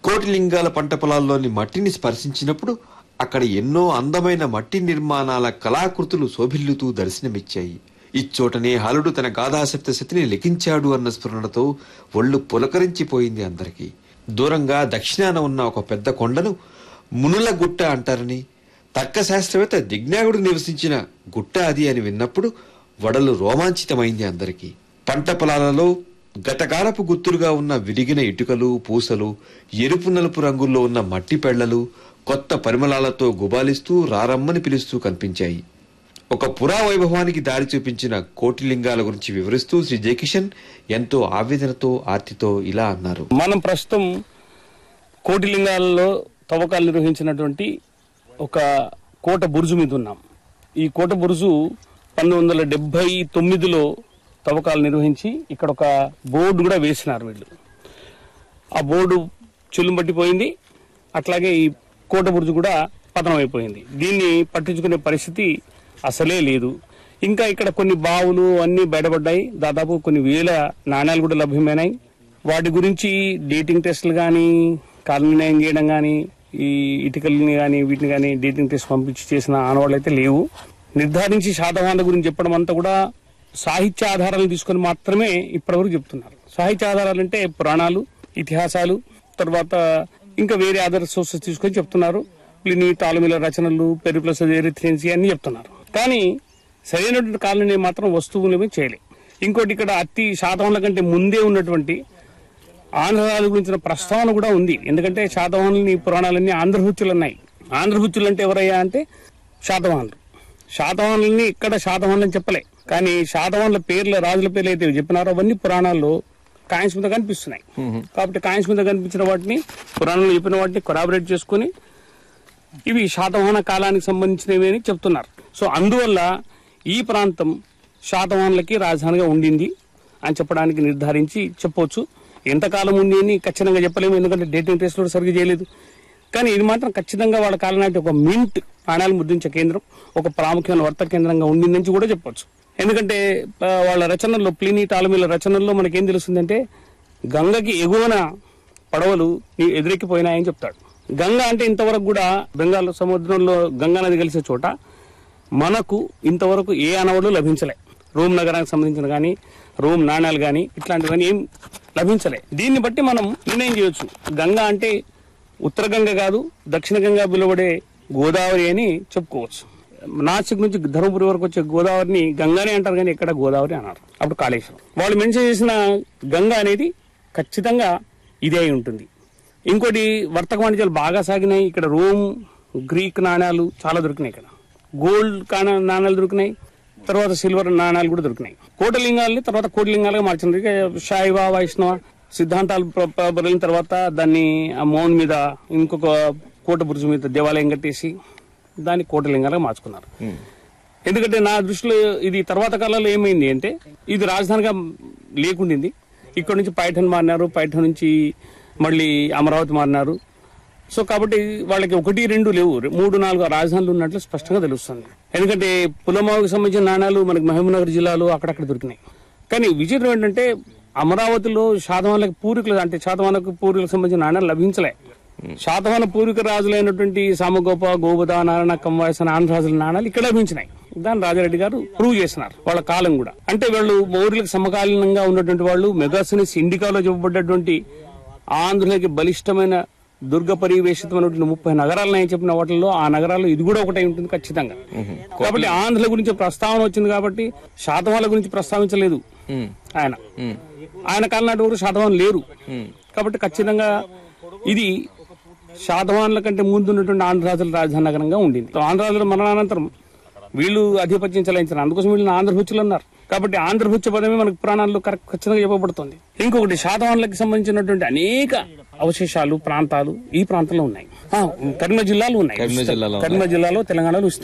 కోటిలింగాల పంట పొలాల్లోని మట్టిని స్పర్శించినప్పుడు అక్కడ ఎన్నో అందమైన మట్టి నిర్మాణాల కళాకృతులు శోభిల్లుతూ దర్శనమిచ్చాయి ఇచ్చోటనే హలుడు తన గాథాసప్త శతిని లిఖించాడు అన్న స్ఫురణతో ఒళ్ళు పులకరించిపోయింది అందరికీ దూరంగా దక్షిణాన ఉన్న ఒక పెద్ద కొండను మునుల గుట్ట అంటారని తర్క శాస్త్రవేత్త దిజ్ఞాగుడు నివసించిన గుట్ట అది అని విన్నప్పుడు వడలు రోమాంచితమైంది అందరికీ పంట పొలాలలో గతకాలపు గుర్తులుగా ఉన్న విరిగిన ఇటుకలు పూసలు ఎరుపు నలుపు రంగుల్లో ఉన్న మట్టి పెళ్లలు కొత్త పరిమళాలతో గుబాలిస్తూ రారమ్మని పిలుస్తూ కనిపించాయి ఒక పురా వైభవానికి దారి చూపించిన కోటిలింగాల గురించి వివరిస్తూ శ్రీ జయకిషన్ ఎంతో ఆవేదనతో ఆర్తితో ఇలా అన్నారు మనం ప్రస్తుతం కోటిలింగాలలో తవ్వకాలు నిర్వహించినటువంటి ఒక కోట బురుజు మీద ఉన్నాం ఈ కోట బురుజు పంతొమ్మిది వందల డెబ్బై తొమ్మిదిలో తవ్వకాలు నిర్వహించి ఇక్కడ ఒక బోర్డు కూడా వేసినారు వీళ్ళు ఆ బోర్డు చెల్లు పట్టిపోయింది అట్లాగే ఈ కోట బురుజు కూడా పతనం అయిపోయింది దీన్ని పట్టించుకునే పరిస్థితి అసలే లేదు ఇంకా ఇక్కడ కొన్ని బావులు అన్ని బయటపడ్డాయి దాదాపు కొన్ని వేల నాణ్యాలు కూడా లభ్యమైనాయి వాటి గురించి డేటింగ్ టెస్టులు కానీ కాల నిర్ణయం చేయడం కానీ ఈ ఇటుకల్ని కానీ వీటిని కానీ డేటింగ్ టెస్ట్ పంపించి చేసిన ఆనవాళ్ళు అయితే లేవు నిర్ధారించి శాతవాహనాల గురించి చెప్పడం అంతా కూడా సాహిత్య ఆధారాలను తీసుకొని మాత్రమే ఇప్పటివరకు చెప్తున్నారు సాహిత్య ఆధారాలు అంటే పురాణాలు ఇతిహాసాలు తర్వాత ఇంకా వేరే అదర్ సోర్సెస్ తీసుకొని చెప్తున్నారు ప్లిని తాళమిల రచనలు పెరిప్లస్ ఎరిథ్రెన్సీ అన్ని చెప్తున్నారు కానీ సరైనటువంటి కాలనీ మాత్రం వస్తువులేమీ చేయలే ఇంకోటి ఇక్కడ అతి శాతవాహనుల కంటే ముందే ఉన్నటువంటి ఆంధ్రాల గురించిన ప్రస్తావన కూడా ఉంది ఎందుకంటే శాతవాహనులని పురాణాలన్నీ ఆంధ్రభూతులు ఉన్నాయి ఆంధ్రభూతులు అంటే ఎవరయ్యా అంటే శాతవాహనులు శాతవాహనులని ఇక్కడ శాతవాహనులు అని చెప్పలే కానీ శాతవాహనుల పేర్లు రాజుల పేర్లు అయితే చెప్పినారో అవన్నీ పురాణాల్లో కాయిన్స్ మీద కనిపిస్తున్నాయి కాబట్టి కాయిన్స్ మీద కనిపించిన వాటిని పురాణంలో చెప్పిన వాటిని కొరాబరేట్ చేసుకుని ఇవి శాతవాహన కాలానికి సంబంధించినవి అని చెప్తున్నారు సో అందువల్ల ఈ ప్రాంతం శాతవాహనులకి రాజధానిగా ఉండింది అని చెప్పడానికి నిర్ధారించి చెప్పవచ్చు ఎంతకాలం ఉంది అని ఖచ్చితంగా చెప్పలేము ఎందుకంటే డేటింగ్ టెస్ట్ కూడా సరిగ్గా చేయలేదు కానీ ఇది మాత్రం ఖచ్చితంగా వాళ్ళ కాలం నాటి ఒక మింట్ నాణాలు ముద్రించే కేంద్రం ఒక ప్రాముఖ్యమైన వర్తక కేంద్రంగా ఉండిందని కూడా చెప్పొచ్చు ఎందుకంటే ఆ, వాళ్ళ రచనల్లో ప్లీని టాలమీల రచనల్లో మనకేం తెలుస్తుందంటే గంగకి ఎగువన పడవలు నీ- ఎదురెక్కిపోయినాయని చెప్తాడు గంగ అంటే ఇంతవరకు కూడా బెంగాల్ సముద్రంలో గంగా నది కలిసే చోట మనకు ఇంతవరకు ఏ అనవలు లభించలే రోమ్ నగరానికి సంబంధించిన కానీ రోమ్ నాణ్యాలు కానీ ఇట్లాంటివి కానీ ఏం లభించలే దీన్ని బట్టి మనం నిర్ణయం చేయొచ్చు గంగా అంటే ఉత్తర గంగ కాదు దక్షిణ గంగా పిలువబడే గోదావరి అని చెప్పుకోవచ్చు నాసిక్ నుంచి ధర్మపురి వరకు వచ్చే గోదావరిని గంగానే అంటారు కానీ ఎక్కడ గోదావరి అన్నారు అప్పుడు కాళేశ్వరం వాళ్ళు మెన్షన్ చేసిన గంగ అనేది ఖచ్చితంగా ఇదే అయి ఉంటుంది ఇంకోటి వర్తక వాణిజ్యాలు బాగా సాగినాయి ఇక్కడ రోమ్ గ్రీక్ నాణ్యాలు చాలా దొరికినాయి ఇక్కడ గోల్డ్ కాణ నాణ్యాలు దొరికినాయి తర్వాత సిల్వర్ నాణ్యాలు కూడా దొరికినాయి కోటలింగాలని తర్వాత కోటలింగాలుగా మార్చినారు ఇక శైవ వైష్ణవ సిద్ధాంతాలు ప్ర- ప్ర- ప్రబలిన తర్వాత దాన్ని ఆ మౌన్ మీద ఇంకొక కోట బురుజు మీద దేవాలయం కట్టేసి దాన్ని కోటలింగాలుగా మార్చుకున్నారు ఎందుకంటే నా దృష్టిలో ఇది తర్వాత కాలంలో ఏమైంది అంటే ఇది రాజధానిగా లేకుండింది ఇక్కడ నుంచి పైఠన్ మారినారు పైఠన్ నుంచి మళ్ళీ అమరావతి మారినారు సో కాబట్టి వాళ్ళకి ఒకటి రెండు లేవు మూడు నాలుగు రాజధానులు ఉన్నట్లు స్పష్టంగా తెలుస్తుంది ఎందుకంటే పులమావుకి సంబంధించిన నాణ్యాలు మనకి మహబూబ్నగర్ జిల్లాలో అక్కడక్కడ దొరికినాయి కానీ విచిత్రం ఏంటంటే అమరావతిలో శాతవాహనలకు పూర్వీకులు అంటే శాతవాహనకు పూర్వీకులకు సంబంధించిన నాణ్యాలు లభించలే శాతవాహన పూర్వీక రాజులైనటువంటి సామగోప గోబద నారాయణ కంవాయసన ఆంధ్ర రాజుల నాణాలు ఇక్కడ లభించినాయి దాన్ని రాజారెడ్డి గారు ప్రూవ్ చేసినారు వాళ్ళ కాలం కూడా అంటే వాళ్ళు మౌర్యులకు సమకాలీనంగా ఉన్నటువంటి వాళ్ళు మెగాసినిస్ ఇండికాలో చెప్పబడ్డటువంటి ఆంధ్రులకి బలిష్టమైన దుర్గ పరివేషితమైనటువంటి ముప్పై నగరాలు నేను చెప్పిన వాటిల్లో ఆ నగరాల్లో ఇది కూడా ఒకటే ఉంటుంది ఖచ్చితంగా కాబట్టి ఆంధ్రుల గురించి ప్రస్తావన వచ్చింది కాబట్టి శాతవాహన గురించి ప్రస్తావించలేదు ఆయన ఆయన కాలం నాటి వరకు శాతవాహన లేరు కాబట్టి ఖచ్చితంగా ఇది శాతవాహనుల కంటే ముందు ఉన్నటువంటి ఆంధ్రరాజుల రాజధాని నగరంగా ఉండింది ఆంధ్రరాజుల మరణానంతరం వీళ్ళు ఆధిపత్యం చెలాయించారు అందుకోసం వీళ్ళని ఆంధ్రభుచ్చులు అన్నారు కాబట్టి ఆంధ్రభుచ్చ పదమే మనకు పురాణాల్లో కరెక్ట్ ఖచ్చితంగా చెప్పబడుతుంది ఇంకొకటి శాతవాహనులకు సంబంధించినటువంటి అనేక అవశేషాలు ప్రాంతాలు ఈ ప్రాంతంలో ఉన్నాయి ఆ, కరీంనగర్ జిల్లాలో ఉన్నాయి కరీంనగర్ జిల్లాలో కరీంనగర్ జిల్లాలో తెలంగాణలో